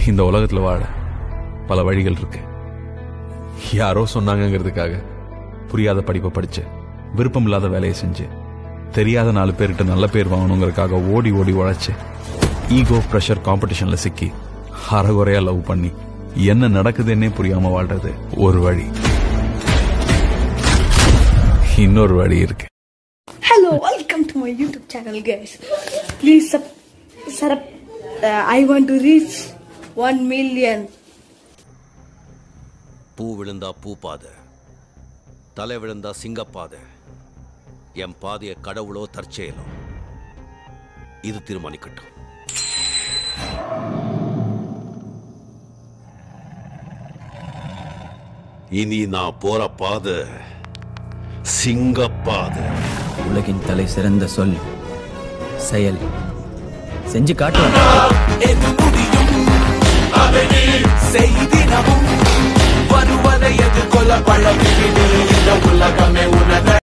இந்த உலகத்துல வாழ பல வழிகள் இருக்கு யாரோ சொன்னாங்கங்கிறதுக்காக புரியாத படிப்பை படிச்சு விருப்பம் இல்லாத வேலையை செஞ்சு தெரியாத நாலு பேர்கிட்ட நல்ல பேர் வாங்கணுங்கிறதுக்காக ஓடி ஓடி உழைச்சு ஈகோ ப்ரெஷர் காம்படிஷன்ல சிக்கி அறகுறையா லவ் பண்ணி என்ன நடக்குதுன்னே புரியாம வாழ்றது ஒரு வழி இன்னொரு வழி இருக்கு Hello, welcome to my YouTube channel, guys. Please sub, sub, uh, I want to reach 1 million. பூ விழுந்தா பூ பாதை தலை விழுந்தா சிங்கப்பாதை என் பாதைய கடவுளோ தற்செயலோ இது தீர்மானிக்கட்டும் இனி நான் போற பாதை சிங்கப்பாதை உலகின் தலை சிறந்த சொல் செயல் செஞ்சு காட்டுவேன் செய்தினமும் வருவதை எதிர்கொள்ள பழகினி இந்த உலகமே உனத